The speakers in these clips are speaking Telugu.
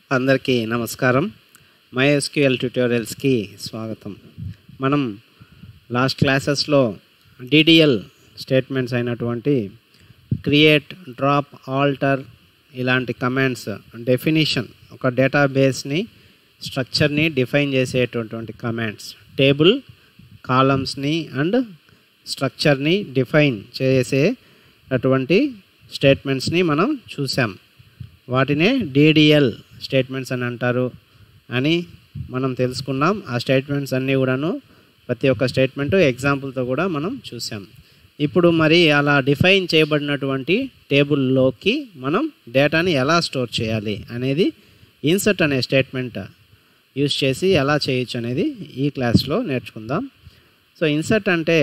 అందరికీ నమస్కారం మైఎస్క్యూఎల్ ట్యూటోరియల్స్కి స్వాగతం మనం లాస్ట్ క్లాసెస్లో డిడిఎల్ స్టేట్మెంట్స్ అయినటువంటి క్రియేట్ డ్రాప్ ఆల్టర్ ఇలాంటి కమాండ్స్ డెఫినిషన్ ఒక డేటాబేస్ని స్ట్రక్చర్ని డిఫైన్ చేసేటటువంటి కమాండ్స్ టేబుల్ కాలమ్స్ని అండ్ స్ట్రక్చర్ని డిఫైన్ చేసే అటువంటి స్టేట్మెంట్స్ని మనం చూసాం వాటినే డిడిఎల్ స్టేట్మెంట్స్ అని అంటారు అని మనం తెలుసుకున్నాం ఆ స్టేట్మెంట్స్ అన్నీ కూడాను ప్రతి ఒక్క స్టేట్మెంట్ ఎగ్జాంపుల్తో కూడా మనం చూసాం ఇప్పుడు మరి అలా డిఫైన్ చేయబడినటువంటి టేబుల్లోకి మనం డేటాని ఎలా స్టోర్ చేయాలి అనేది ఇన్సర్ట్ అనే స్టేట్మెంట్ యూస్ చేసి ఎలా చేయొచ్చు అనేది ఈ క్లాస్లో నేర్చుకుందాం సో ఇన్సర్ట్ అంటే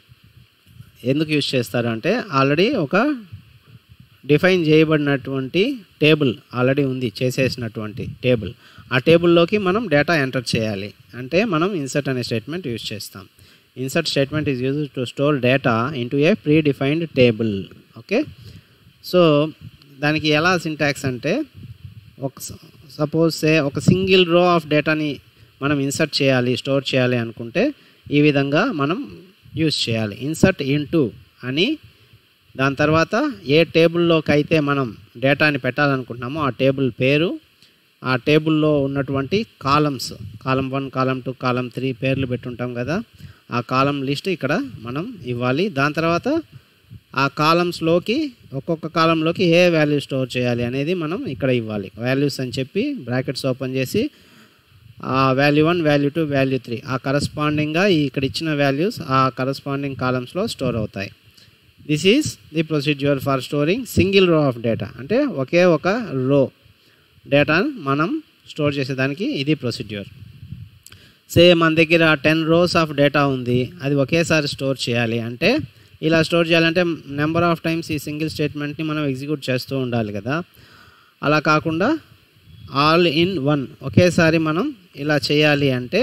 ఎందుకు యూస్ చేస్తారు అంటే ఆల్రెడీ ఒక డిఫైన్ చేయబడినటువంటి టేబుల్ ఆల్రెడీ ఉంది చేసేసినటువంటి టేబుల్ ఆ టేబుల్లోకి మనం డేటా ఎంటర్ చేయాలి అంటే మనం ఇన్సర్ట్ అనే స్టేట్మెంట్ యూజ్ చేస్తాం insert statement is use to store data into a pre defined table okay so దానికి ఎలా సింటాక్స్ అంటే ఒక సపోజ్ సే ఒక సింగిల్ రో ఆఫ్ డేటాని మనం ఇన్సర్ట్ చేయాలి స్టోర్ చేయాలి అనుకుంటే ఈ విధంగా మనం యూజ్ చేయాలి ఇన్సర్ట్ ఇంటూ అని దాని తర్వాత ఏ టేబుల్లోకి అయితే మనం డేటాని పెట్టాలనుకుంటున్నామో ఆ టేబుల్ పేరు ఆ టేబుల్లో ఉన్నటువంటి columns column one column two column three పేర్లు పెట్టుంటాం కదా ఆ కాలం లిస్ట్ ఇక్కడ మనం ఇవ్వాలి దాని తర్వాత ఆ కాలమ్స్లోకి ఒక్కొక్క కాలంలోకి ఏ వాల్యూ స్టోర్ చేయాలి అనేది మనం ఇక్కడ ఇవ్వాలి వాల్యూస్ అని చెప్పి బ్రాకెట్స్ ఓపెన్ చేసి ఆ value one value two value three ఆ కరస్పాండింగ్గా ఇక్కడ ఇచ్చిన వాల్యూస్ ఆ కరస్పాండింగ్ కాలమ్స్లో స్టోర్ అవుతాయి this is the procedure for storing single row of data అంటే ఒకే ఒక రో డేటా మనం స్టోర్ చేసేదానికి ఇది ప్రొసీడ్యూర్ సే మన దగ్గర టెన్ రోస్ ఆఫ్ డేటా ఉంది అది ఒకేసారి స్టోర్ చేయాలి అంటే ఇలా స్టోర్ చేయాలంటే నెంబర్ ఆఫ్ టైమ్స్ ఈ సింగిల్ స్టేట్మెంట్ని మనం ఎగ్జిక్యూట్ చేస్తూ ఉండాలి కదా అలా కాకుండా ఆల్ ఇన్ వన్ ఒకేసారి మనం ఇలా చేయాలి అంటే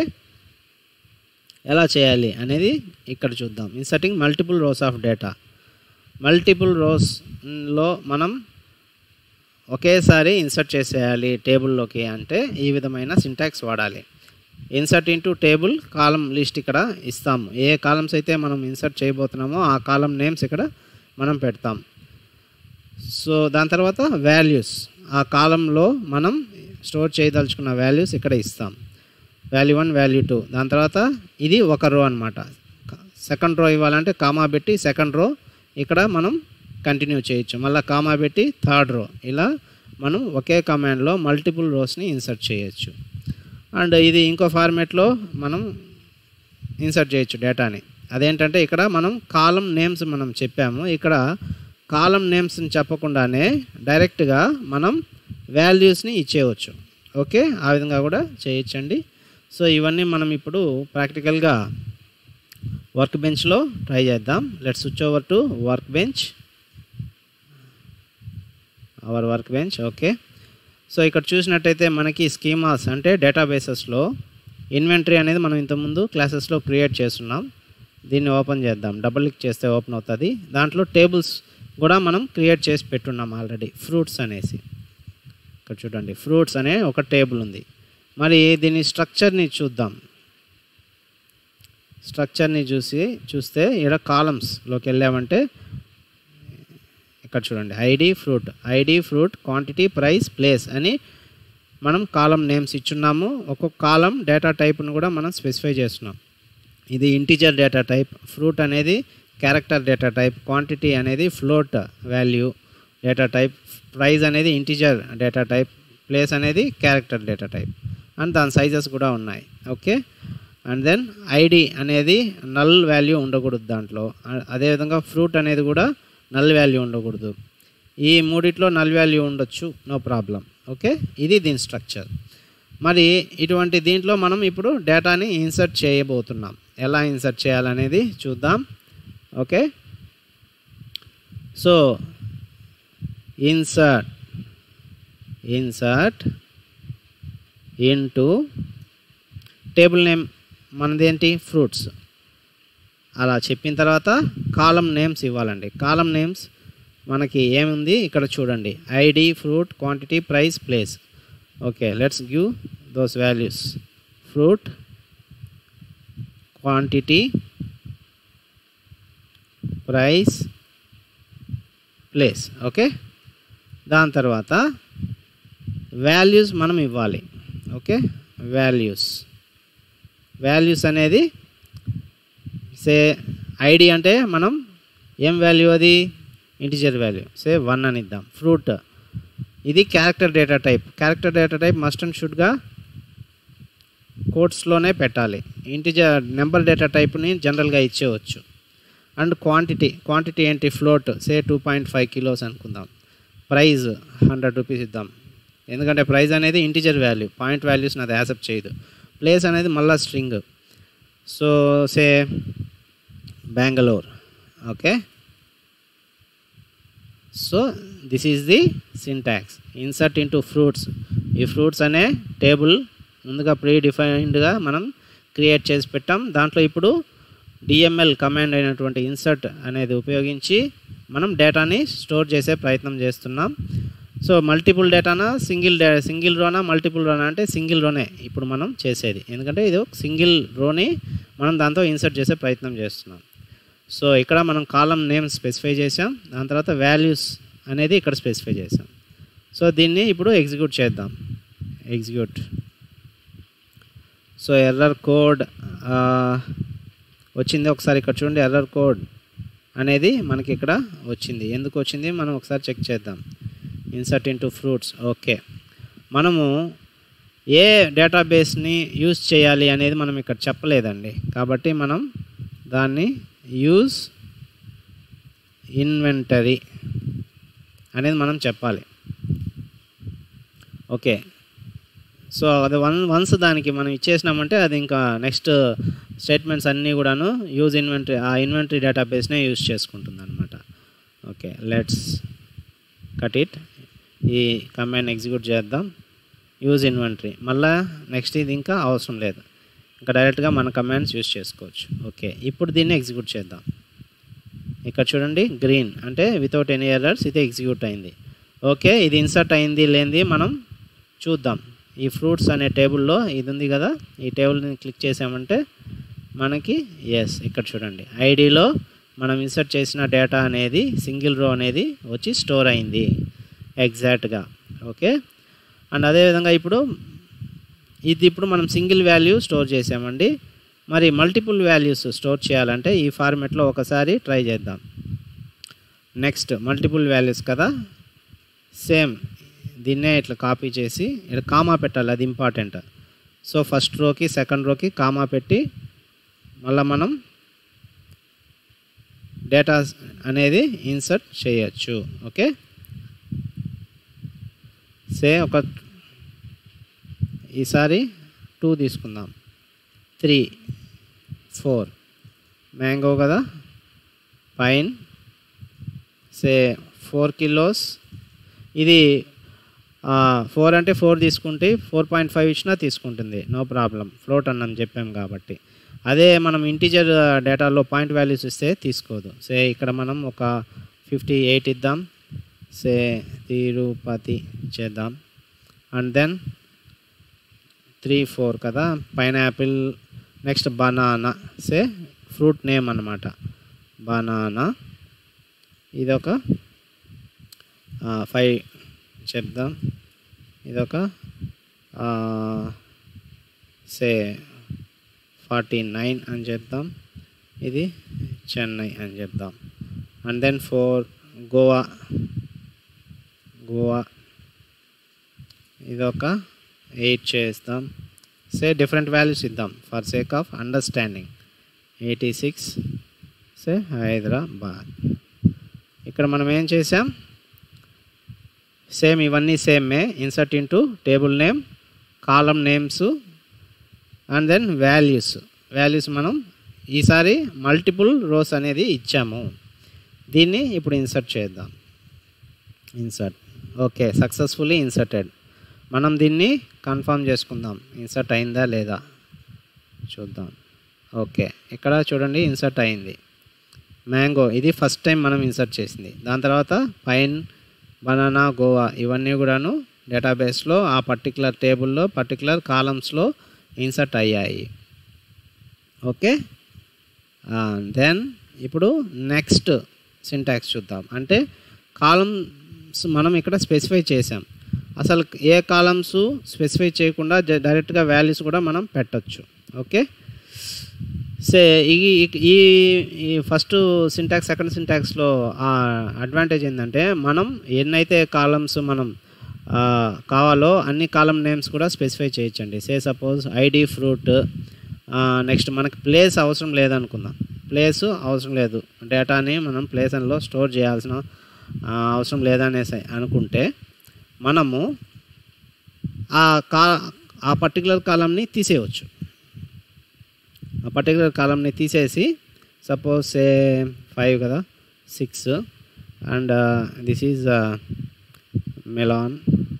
ఎలా చేయాలి అనేది ఇక్కడ చూద్దాం inserting multiple rows of data multiple రోస్లో మనం ఒకేసారి ఇన్సర్ట్ చేసేయాలి టేబుల్లోకి అంటే ఈ విధమైన సింటాక్స్ వాడాలి insert into table column list ఇక్కడ ఇస్తాము ఏ కాలమ్స్ అయితే మనం ఇన్సర్ట్ చేయబోతున్నామో ఆ కాలం నేమ్స్ ఇక్కడ మనం పెడతాం సో దాని తర్వాత వాల్యూస్ ఆ కాలంలో మనం స్టోర్ చేయదలుచుకున్న వాల్యూస్ ఇక్కడ ఇస్తాం వాల్యూ వన్ వాల్యూ టూ దాని తర్వాత ఇది ఒక రో అనమాట సెకండ్ రో ఇవ్వాలంటే కామా పెట్టి సెకండ్ రో ఇక్కడ మనం కంటిన్యూ చేయొచ్చు మళ్ళీ కామా పెట్టి థర్డ్ రో ఇలా మనం ఒకే కమాండ్లో మల్టిపుల్ రోస్ని ఇన్సర్ట్ చేయొచ్చు అండ్ ఇది ఇంకో ఫార్మేట్లో మనం ఇన్సర్ట్ చేయొచ్చు డేటాని అదేంటంటే ఇక్కడ మనం కాలం నేమ్స్ మనం చెప్పాము ఇక్కడ కాలం నేమ్స్ని చెప్పకుండానే డైరెక్ట్గా మనం వాల్యూస్ని ఇచ్చేయవచ్చు ఓకే ఆ విధంగా కూడా చేయొచ్చండి సో ఇవన్నీ మనం ఇప్పుడు ప్రాక్టికల్గా వర్క్ బెంచ్లో ట్రై చేద్దాం let switch over to work bench our work bench okay so ఇక్కడ చూసినట్టయితే మనకి స్కీమాస్ అంటే డేటాబేసెస్లో ఇన్వెంటరీ అనేది మనం ఇంతకుముందు క్లాసెస్లో క్రియేట్ చేస్తున్నాం దీన్ని ఓపెన్ చేద్దాం డబుల్ క్లిక్ చేస్తే ఓపెన్ అవుతుంది దాంట్లో టేబుల్స్ కూడా మనం క్రియేట్ చేసి పెట్టున్నాం ఆల్రెడీ ఫ్రూట్స్ అనేసి ఇక్కడ చూడండి ఫ్రూట్స్ అనే ఒక టేబుల్ ఉంది మరి దీని స్ట్రక్చర్ని చూద్దాం స్ట్రక్చర్ని చూసి చూస్తే ఇక్కడ కాలమ్స్లోకి వెళ్ళామంటే ఇక్కడ చూడండి ID fruit ID fruit quantity price place అని మనం కాలం నేమ్స్ ఇచ్చున్నాము ఒక్కొక్క కాలం డేటా టైప్ను కూడా మనం స్పెసిఫై చేస్తున్నాం ఇది ఇంటీజర్ డేటా టైప్ ఫ్రూట్ అనేది క్యారెక్టర్ డేటా టైప్ క్వాంటిటీ అనేది float value data type price అనేది ఇంటీజర్ డేటా టైప్ ప్లేస్ అనేది క్యారెక్టర్ డేటా టైప్ అండ్ దాని సైజెస్ కూడా ఉన్నాయి ఓకే అండ్ దెన్ ఐడి అనేది నల్ వాల్యూ ఉండకూడదు దాంట్లో అదేవిధంగా ఫ్రూట్ అనేది కూడా నల్ వాల్యూ ఉండకూడదు ఈ మూడిట్లో నల్ వాల్యూ ఉండొచ్చు నో ప్రాబ్లం ఓకే ఇది దీని స్ట్రక్చర్ మరి ఇటువంటి దీంట్లో మనం ఇప్పుడు డేటాని ఇన్సర్ట్ చేయబోతున్నాం ఎలా ఇన్సర్ట్ చేయాలనేది చూద్దాం okay so insert insert into table name మనదేంటి ఫ్రూట్స్ అలా చెప్పిన తర్వాత కాలం నేమ్స్ ఇవ్వాలండి కాలం నేమ్స్ మనకి ఏముంది ఇక్కడ చూడండి ID fruit quantity price place okay let's give those values fruit quantity price place okay దాని తర్వాత వాల్యూస్ మనం ఇవ్వాలి ఓకే వాల్యూస్ వాల్యూస్ అనేది సే ఐడి అంటే మనం ఏం వాల్యూ అది ఇంటిజర్ వాల్యూ సే వన్ అని ఇద్దాం ఫ్రూట్ ఇది character data type character data type must and షుడ్గా కోడ్స్లోనే పెట్టాలి ఇంటిజర్ నెంబర్ డేటా టైప్ని జనరల్గా ఇచ్చేవచ్చు అండ్ క్వాంటిటీ క్వాంటిటీ ఏంటి float say two point five kilos అనుకుందాం ప్రైజ్ హండ్రెడ్ రూపీస్ ఇద్దాం ఎందుకంటే ప్రైజ్ అనేది ఇంటిజర్ వాల్యూ పాయింట్ వాల్యూస్ని అది యాక్సెప్ట్ చేయదు ప్లేస్ అనేది మళ్ళా string so say Bangalore okay so this is the syntax insert into fruits ఈ ఫ్రూట్స్ అనే టేబుల్ ముందుగా ప్రీ డిఫైన్డ్గా మనం క్రియేట్ చేసి పెట్టాం దాంట్లో ఇప్పుడు డిఎంఎల్ కమాండ్ అయినటువంటి ఇన్సర్ట్ అనేది ఉపయోగించి మనం డేటాని స్టోర్ చేసే ప్రయత్నం చేస్తున్నాం సో మల్టిపుల్ డేటానా సింగిల్ డే సింగిల్ రోనా మల్టిపుల్ రోనా అంటే సింగిల్ రోనే ఇప్పుడు మనం చేసేది ఎందుకంటే ఇది ఒక సింగిల్ రోని మనం దాంతో ఇన్సర్ట్ చేసే ప్రయత్నం చేస్తున్నాం సో ఇక్కడ మనం కాలం నేమ్ స్పెసిఫై చేసాం దాని తర్వాత వాల్యూస్ అనేది ఇక్కడ స్పెసిఫై చేసాం సో దీన్ని ఇప్పుడు ఎగ్జిక్యూట్ చేద్దాం ఎగ్జిక్యూట్ సో ఎర్రర్ కోడ్ వచ్చింది ఒకసారి ఇక్కడ చూడండి ఎర్రర్ కోడ్ అనేది మనకి ఇక్కడ వచ్చింది ఎందుకు వచ్చింది మనం ఒకసారి చెక్ చేద్దాం ఇన్సర్ట్ ఇంటూ ఫ్రూట్స్ ఓకే మనము ఏ డేటాబేస్ని యూజ్ చేయాలి అనేది మనం ఇక్కడ చెప్పలేదండి కాబట్టి మనం దాన్ని యూజ్ ఇన్వెంటరీ అనేది మనం చెప్పాలి ఓకే సో అది వన్ వన్స్ దానికి మనం ఇచ్చేసినామంటే అది ఇంకా నెక్స్ట్ స్టేట్మెంట్స్ అన్నీ కూడాను యూజ్ ఇన్వెంటరీ ఆ ఇన్వెంటరీ డేటాబేస్నే యూజ్ చేసుకుంటుంది అనమాట ఓకే లెట్స్ కట్ ఇట్ ఈ కమాండ్ ఎగ్జిక్యూట్ చేద్దాం యూజ్ ఇన్వెంటరీ మళ్ళా నెక్స్ట్ ఇది ఇంకా అవసరం లేదు ఇంకా డైరెక్ట్గా మన కమాండ్స్ యూజ్ చేసుకోవచ్చు ఓకే ఇప్పుడు దీన్ని ఎగ్జిక్యూట్ చేద్దాం ఇక్కడ చూడండి గ్రీన్ అంటే వితౌట్ ఎనీ ఎర్రర్స్ ఇది ఎగ్జిక్యూట్ అయింది ఓకే ఇది ఇన్సర్ట్ అయింది లేనిది మనం చూద్దాం ఈ ఫ్రూట్స్ అనే టేబుల్లో ఇది ఉంది కదా ఈ టేబుల్ని క్లిక్ చేసామంటే మనకి ఎస్ ఇక్కడ చూడండి ఐడిలో మనం ఇన్సర్ట్ చేసిన డేటా అనేది సింగిల్ రో అనేది వచ్చి స్టోర్ అయింది ఎగ్జాక్ట్గా ఓకే అండ్ అదేవిధంగా ఇప్పుడు ఇది ఇప్పుడు మనం సింగిల్ వాల్యూ స్టోర్ చేసామండి మరి మల్టిపుల్ వాల్యూస్ స్టోర్ చేయాలంటే ఈ ఫార్మెట్లో ఒకసారి ట్రై చేద్దాం నెక్స్ట్ మల్టిపుల్ వాల్యూస్ కదా సేమ్ దీన్నే ఇట్లా కాపీ చేసి ఇక్కడ కామా పెట్టాలి అది ఇంపార్టెంట్ సో ఫస్ట్ రోకి సెకండ్ రోకి కామా పెట్టి మళ్ళీ మనం డేటా అనేది ఇన్సర్ట్ చేయొచ్చు ఓకే సే ఒక ఈసారి టూ తీసుకుందాం త్రీ ఫోర్ మ్యాంగో కదా పైన్ సే ఫోర్ కిలోస్ ఇది ఫోర్ అంటే ఫోర్ తీసుకుంటే ఫోర్ పాయింట్ ఫైవ్ ఇచ్చినా తీసుకుంటుంది నో ప్రాబ్లం ఫ్లోట్ అన్నని చెప్పాం కాబట్టి అదే మనం ఇంటీజర్ డేటాలో పాయింట్ వాల్యూస్ ఇస్తే తీసుకోదు సే ఇక్కడ మనం ఒక ఫిఫ్టీ ఎయిట్ ఇద్దాం సే తిరుపతి చేద్దాం అండ్ దెన్ త్రీ ఫోర్ కదా pineapple next banana say fruit name అనమాట బనానా ఇదొక ఫైవ్ చెప్దాం ఇదొక సే ఫార్టీ నైన్ అని చెప్దాం ఇది చెన్నై అని చెప్దాం and then four Goa Goa ఇదొక ఎయిట్ చేస్తాం సే డిఫరెంట్ వాల్యూస్ ఇద్దాం for sake of understanding eighty six say Hyderabad ఇక్కడ మనం ఏం చేసాం సేమ్ ఇవన్నీ సేమే insert into table name column names and then values values మనం ఈసారి మల్టిపుల్ రోస్ అనేది ఇచ్చాము దీన్ని ఇప్పుడు ఇన్సర్ట్ చేద్దాం ఇన్సర్ట్ ఓకే సక్సెస్ఫుల్లీ ఇన్సర్టెడ్ మనం దీన్ని కన్ఫర్మ్ చేసుకుందాం ఇన్సర్ట్ అయిందా లేదా చూద్దాం ఓకే ఇక్కడ చూడండి ఇన్సర్ట్ అయింది మ్యాంగో ఇది ఫస్ట్ టైం మనం ఇన్సర్ట్ చేసింది దాని తర్వాత పైన్ బనానా గోవా ఇవన్నీ కూడాను డేటాబేస్లో ఆ పర్టికులర్ టేబుల్లో పర్టికులర్ కాలమ్స్లో ఇన్సర్ట్ అయ్యాయి ఓకే దెన్ ఇప్పుడు నెక్స్ట్ సింటాక్స్ చూద్దాం అంటే కాలమ్స్ మనం ఇక్కడ స్పెసిఫై చేసాం అసలు ఏ కాలమ్స్ స్పెసిఫై చేయకుండా జ- డైరెక్ట్గా వాల్యూస్ కూడా మనం పెట్టచ్చు ఓకే సే ఈ ఈ- ఈ ఈ ఫస్ట్ సింటాక్స్ సెకండ్ సింటాక్స్లో ఆ అడ్వాంటేజ్ ఏంటంటే మనం ఎన్నైతే కాలమ్స్ మనం ఆ, కావాలో అన్ని కాలం నేమ్స్ కూడా స్పెసిఫై చేయొచ్చండి say suppose ID fruit next మనకి ప్లేస్ అవసరం లేదనుకుందాం ప్లేస్ అవసరం లేదు డేటాని మనం ప్లేస్ అందులో స్టోర్ చేయాల్సిన ఆ, అవసరం లేదనేసి అనుకుంటే మనము ఆ కా ఆ పర్టికులర్ కాలంని తీసేయవచ్చు ఆ పర్టికులర్ కాలంని తీసేసి సపోజ్ ఏ ఫైవ్ కదా six and this is melon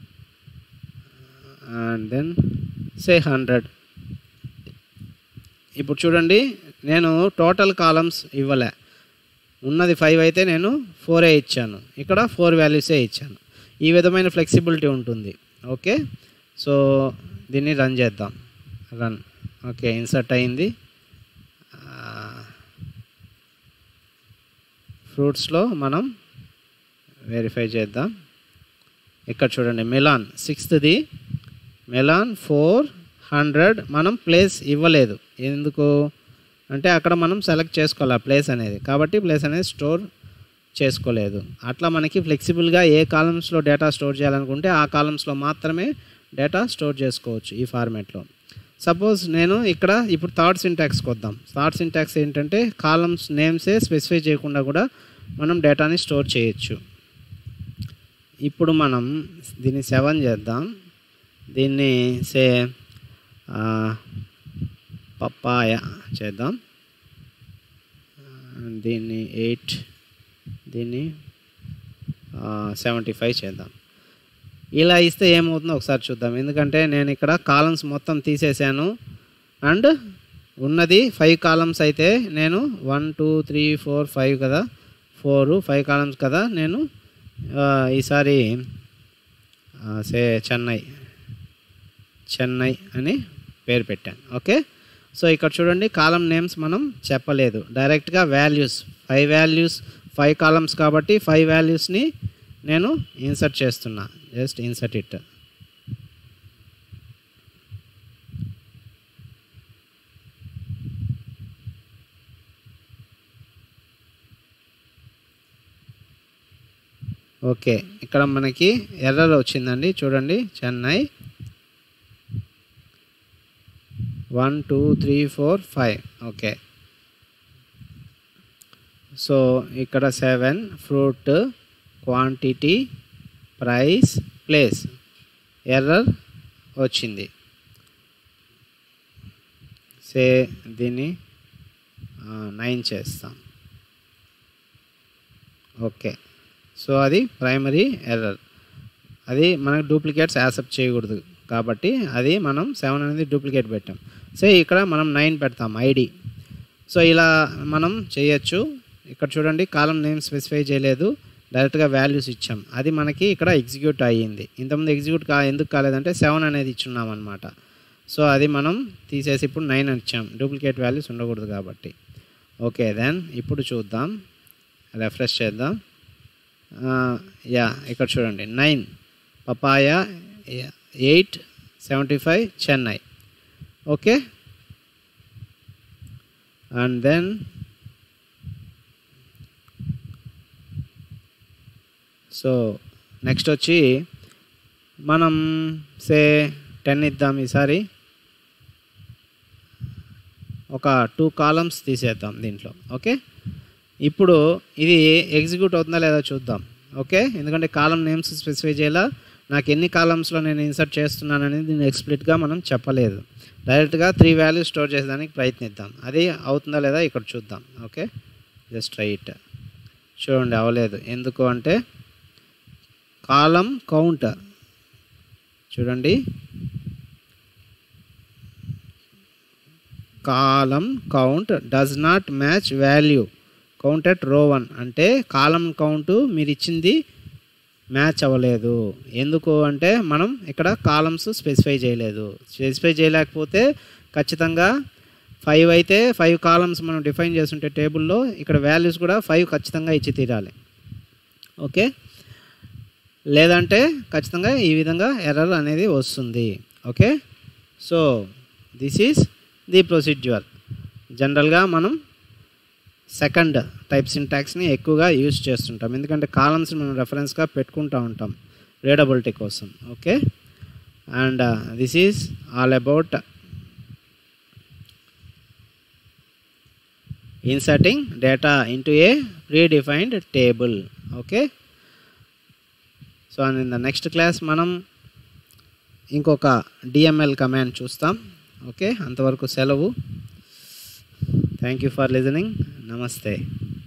and then say hundred ఇప్పుడు చూడండి నేను టోటల్ కాలమ్స్ ఇవ్వలే ఉన్నది ఫైవ్ అయితే నేను ఫోరే ఇచ్చాను ఇక్కడ ఫోర్ వాల్యూసే ఇచ్చాను ఈ విధమైన ఫ్లెక్సిబిలిటీ ఉంటుంది ఓకే సో దీన్ని రన్ చేద్దాం రన్ ఓకే ఇన్సర్ట్ అయింది ఫ్రూట్స్లో మనం వెరిఫై చేద్దాం ఇక్కడ చూడండి మెలాన్ సిక్స్త్ది మెలాన్ ఫోర్ హండ్రెడ్ మనం ప్లేస్ ఇవ్వలేదు ఎందుకు అంటే అక్కడ మనం సెలెక్ట్ చేసుకోవాలి ఆ ప్లేస్ అనేది కాబట్టి ప్లేస్ అనేది స్టోర్ చేసుకోలేదు అట్లా మనకి ఫ్లెక్సిబుల్గా ఏ కాలమ్స్లో డేటా స్టోర్ చేయాలనుకుంటే ఆ కాలమ్స్లో మాత్రమే డేటా స్టోర్ చేసుకోవచ్చు ఈ ఫార్మాట్లో సపోజ్ నేను ఇక్కడ ఇప్పుడు థర్డ్ సింటాక్స్కి వద్దాం థర్డ్ సింటాక్స్ ఏంటంటే కాలమ్స్ నేమ్సే స్పెసిఫై చేయకుండా కూడా మనం డేటాని స్టోర్ చేయొచ్చు ఇప్పుడు మనం దీన్ని సెవెన్ చేద్దాం దీన్ని సే పప్పాయ చేద్దాం దీన్ని ఎయిట్ దీన్ని సెవెంటీ ఫైవ్ చేద్దాం ఇలా ఇస్తే ఏమవుతుందో ఒకసారి చూద్దాం ఎందుకంటే నేను ఇక్కడ కాలమ్స్ మొత్తం తీసేసాను అండ్ ఉన్నది ఫైవ్ కాలమ్స్ అయితే నేను one two three four five కదా ఫోర్ ఫైవ్ కాలమ్స్ కదా నేను ఆ, ఈసారి ఆ, సే చెన్నై చెన్నై అని పేరు పెట్టాను ఓకే సో ఇక్కడ చూడండి కాలం నేమ్స్ మనం చెప్పలేదు డైరెక్ట్గా values five values five columns కాబట్టి ఫైవ్ వాల్యూస్ని నేను ఇన్సర్ట్ చేస్తున్నా జస్ట్ ఇన్సర్ట్ ఇట్ ఓకే ఇక్కడ మనకి ఎర్రర్ వచ్చిందండి చూడండి Chennai one two three four five okay so ఇక్కడ seven fruit quantity price place error వచ్చింది సే దీన్ని నైన్ చేస్తాం ఓకే సో అది ప్రైమరీ ఎర్రర్ అది మనకు డూప్లికేట్స్ యాక్సెప్ట్ చేయకూడదు కాబట్టి అది మనం సెవెన్ అనేది డూప్లికేట్ పెట్టాం సో ఇక్కడ మనం నైన్ పెడతాం ఐడి సో ఇలా మనం చేయొచ్చు ఇక్కడ చూడండి కాలం నేమ్ స్పెసిఫై చేయలేదు డైరెక్ట్గా వాల్యూస్ ఇచ్చాం అది మనకి ఇక్కడ ఎగ్జిక్యూట్ అయ్యింది ఇంతకుముందు ఎగ్జిక్యూట్ కా ఎందుకు కాలేదంటే సెవెన్ అనేది ఇచ్చున్నాం అనమాట సో అది మనం తీసేసి ఇప్పుడు నైన్ ఇచ్చాం డూప్లికేట్ వాల్యూస్ ఉండకూడదు కాబట్టి ఓకే దెన్ ఇప్పుడు చూద్దాం రెఫ్రెష్ చేద్దాం యా ఇక్కడ చూడండి nine papaya eight seventy five Chennai okay and then so next వచ్చి మనం సే టెన్ ఇద్దాం ఈసారి ఒక టూ కాలమ్స్ తీసేద్దాం దీంట్లో ఓకే ఇప్పుడు ఇది ఎగ్జిక్యూట్ అవుతుందా లేదా చూద్దాం ఓకే ఎందుకంటే కాలం నేమ్స్ స్పెసిఫై చేయాలా నాకు ఎన్ని కాలమ్స్లో నేను ఇన్సర్ట్ చేస్తున్నాను అనేది దీన్ని ఎక్స్ప్లిట్గా మనం చెప్పలేదు డైరెక్ట్గా త్రీ వాల్యూస్ స్టోర్ చేసేదానికి ప్రయత్నిద్దాం అది అవుతుందా లేదా ఇక్కడ చూద్దాం ఓకే జస్ట్ రైట్ చూడండి అవ్వలేదు ఎందుకు అంటే కాలం కౌంట్ చూడండి column count does not match value count at row one అంటే కాలం కౌంట్ మీరు ఇచ్చింది మ్యాచ్ అవ్వలేదు ఎందుకు అంటే మనం ఇక్కడ కాలమ్స్ స్పెసిఫై చేయలేదు స్పెసిఫై చేయలేకపోతే ఖచ్చితంగా ఫైవ్ అయితే ఫైవ్ కాలమ్స్ మనం డిఫైన్ చేస్తుంటే టేబుల్లో ఇక్కడ వాల్యూస్ కూడా ఫైవ్ ఖచ్చితంగా ఇచ్చి తీరాలి ఓకే లేదంటే ఖచ్చితంగా ఈ విధంగా ఎర్రర్ అనేది వస్తుంది okay so this is the procedure జనరల్గా మనం సెకండ్ టైప్ సింటాక్స్ని ఎక్కువగా యూజ్ చేస్తుంటాం ఎందుకంటే కాలమ్స్ మనం రెఫరెన్స్గా పెట్టుకుంటూ ఉంటాం రీడబిలిటీ కోసం okay and this is all about inserting data into a predefined table okay so and in the next class మనం ఇంకొక డిఎంఎల్ కమాండ్ చూస్తాం ఓకే అంతవరకు సెలవు థ్యాంక్ యూ ఫర్ లిజనింగ్ నమస్తే